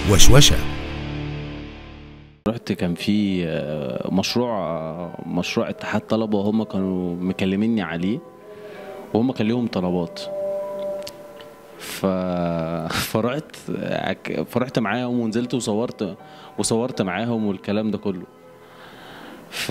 وشوشة رحت كان في آه، مشروع آه، مشروع اتحاد طلبه وهم كانوا مكلميني عليه وهم كان ليهم طلبات ف... فرحت عك- فرحت معاهم ونزلت وصورت وصورت معاهم والكلام ده كله ف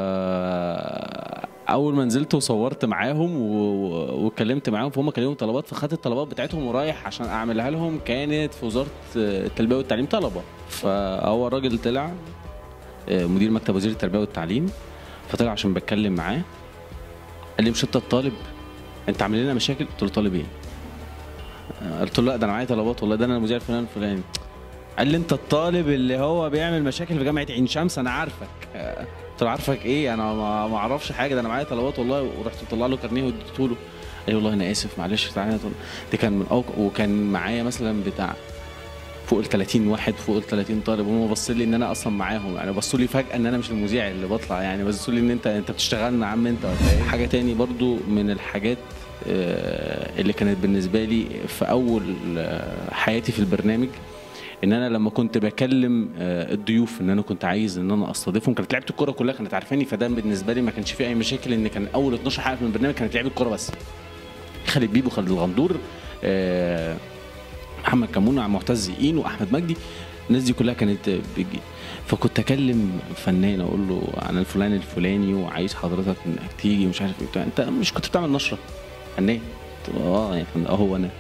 اول ما نزلت وصورت معاهم و... و- واتكلمت معاهم فهم كان ليهم طلبات فخدت الطلبات بتاعتهم ورايح عشان اعملها لهم كانت في وزاره التربيه والتعليم طلبه فهو الراجل طلع آه، مدير مكتب وزير التربيه والتعليم فطلع عشان بتكلم معاه قال لي مش انت الطالب انت عامل لنا مشاكل قلت له طالب ايه آه، قلت له لا ده انا معايا طلبات والله ده انا المذيع الفلاني الفلاني قال لي انت الطالب اللي هو بيعمل مشاكل في جامعه عين شمس انا عارفك آه، قلت له عارفك ايه انا ما ما اعرفش حاجه ده انا معايا طلبات والله ورحت مطلع له كارنيه واديته له قال لي والله انا اسف معلش تعالى دي كان من أوك... وكان معايا مثلا بتاع فوق ال 30 واحد فوق ال 30 طالب هم بصوا لي ان انا اصلا معاهم يعني بصوا لي فجاه ان انا مش المذيع اللي بطلع يعني بصوا لي ان انت انت بتشتغلنا يا عم انت ولا ايه حاجه تاني برضو من الحاجات آه، اللي كانت بالنسبه لي في اول آه، حياتي في البرنامج ان انا لما كنت بكلم آه، الضيوف ان انا كنت عايز ان انا استضيفهم كانت لعيبه الكوره كلها كانت عارفاني فده بالنسبه لي ما كانش فيه اي مشاكل ان كان اول 12 حلقه من البرنامج كانت لعيبه الكوره بس خالد بيبو خالد الغندور آه، محمد كمونه معتز اين واحمد مجدي الناس دي كلها كانت بتجي فكنت اكلم فنان اقول له انا الفلان الفلاني وعايز حضرتك انك تيجي ومش عارف ايه بتاع انت مش كنت بتعمل نشره فنان قلت له اه يعني فن- اه هو انا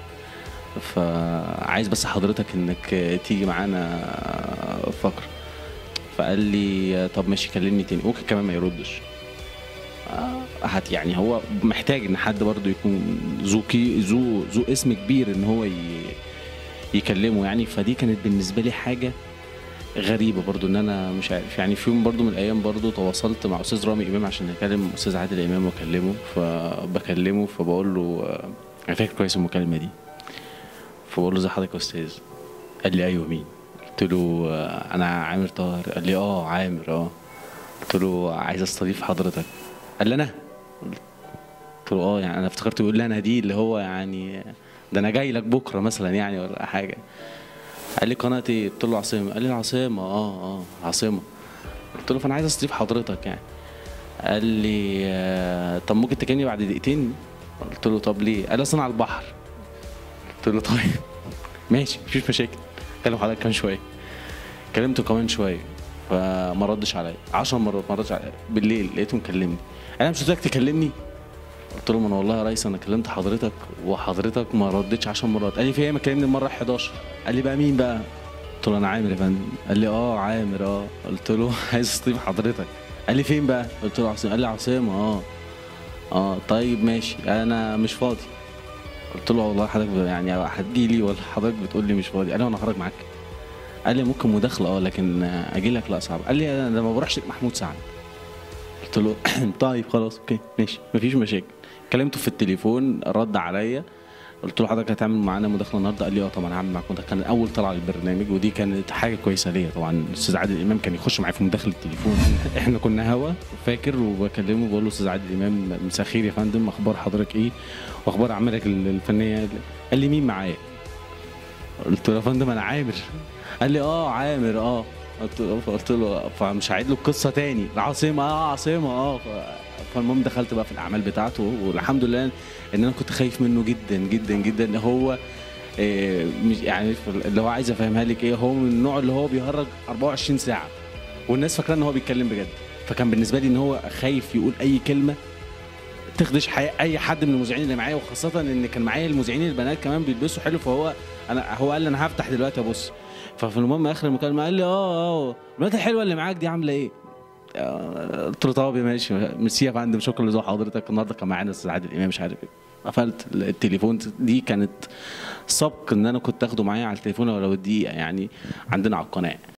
فعايز بس حضرتك انك تيجي معانا فقره فقال لي طب ماشي كلمني تاني ممكن كمان ما يردش آه، هت يعني هو محتاج ان حد برضه يكون ذو كي ذو ذو اسم كبير ان هو ي... يكلمه يعني فدي كانت بالنسبه لي حاجه غريبه برضو ان انا مش عارف يعني في يوم برضو من الايام برضو تواصلت مع استاذ رامي امام عشان اكلم استاذ عادل امام واكلمه فبكلمه فبقول له آه، انا فاكر كويس المكالمه دي فبقول له ازي حضرتك يا استاذ قال لي ايوه مين قلت له آه، انا عامر طاهر قال لي اه عامر اه قلت له عايز استضيف حضرتك قال لي انا قلت له اه يعني انا افتكرت بيقول لي انا دي اللي هو يعني ده انا جاي لك بكره مثلا يعني ولا حاجه قال لي قناه ايه قلت له عاصمه قال لي العاصمه اه اه عاصمه قلت له فانا عايز استضيف حضرتك يعني قال لي آه، طب ممكن تكلمني بعد دقيقتين قلت له طب ليه قال لي اصل انا على البحر قلت له طيب ماشي مفيش مشاكل كلم حضرتك كمان شويه كلمته كمان شويه فما ردش عليا 10 مرات ما ردش عليا بالليل لقيته مكلمني انا مش قلت لك تكلمني قلت له ما انا والله يا ريس انا كلمت حضرتك وحضرتك ما ردتش 10 مرات قال لي في ايه ما كلمني المره 11 قال لي بقى مين بقى قلت له انا عامر يا فندم قال لي اه عامر اه قلت له عايز استضيف حضرتك قال لي فين بقى قلت له عاصمه قال لي عاصمه اه اه طيب ماشي انا مش فاضي قلت له والله حضرتك يعني هتجي لي ولا حضرتك بتقول لي مش فاضي قال لي انا هخرج معاك قال لي ممكن مداخله اه لكن اجي لك لا صعب قال لي انا ما بروحش محمود سعد قلت له طيب خلاص اوكي ماشي مفيش مشاكل كلمته في التليفون رد عليا قلت له حضرتك هتعمل معانا مداخله النهارده قال لي اه طبعا هعمل معاك مداخله كان اول طلعه للبرنامج ودي كانت حاجه كويسه ليا طبعا الاستاذ عادل امام كان يخش معايا في مداخله التليفون احنا كنا هوا فاكر وبكلمه بقول له استاذ عادل امام مساء الخير يا فندم اخبار حضرتك ايه واخبار اعمالك الفنيه قال لي مين معايا قلت له يا فندم انا عامر قال لي اه عامر اه قلت له قلت له فمش هعيد له القصه تاني عاصمه اه عاصمه اه ف- فالمهم دخلت بقى في الاعمال بتاعته والحمد لله ان انا كنت خايف منه جدا جدا جدا ان هو آه، مش يعني اللي هو عايز افهمها لك ايه هو من النوع اللي هو بيهرج 24 ساعه والناس فاكره ان هو بيتكلم بجد فكان بالنسبه لي ان هو خايف يقول اي كلمه تخدش حياة اي حد من المذيعين اللي معايا وخاصه ان كان معايا المذيعين البنات كمان بيلبسوا حلو فهو انا هو قال لي انا هفتح دلوقتي ابص ففي المهم اخر المكالمه قال لي اه اه البنات الحلوه اللي معاك دي عامله ايه؟ آه، قلت له طب ماشي ميرسي يا فندم شكرا لذوق حضرتك النهارده كان معانا استاذ عادل امام مش عارف ايه قفلت التليفون دي كانت سبق ان انا كنت اخده معايا على التليفون ولو دقيقه يعني عندنا على القناه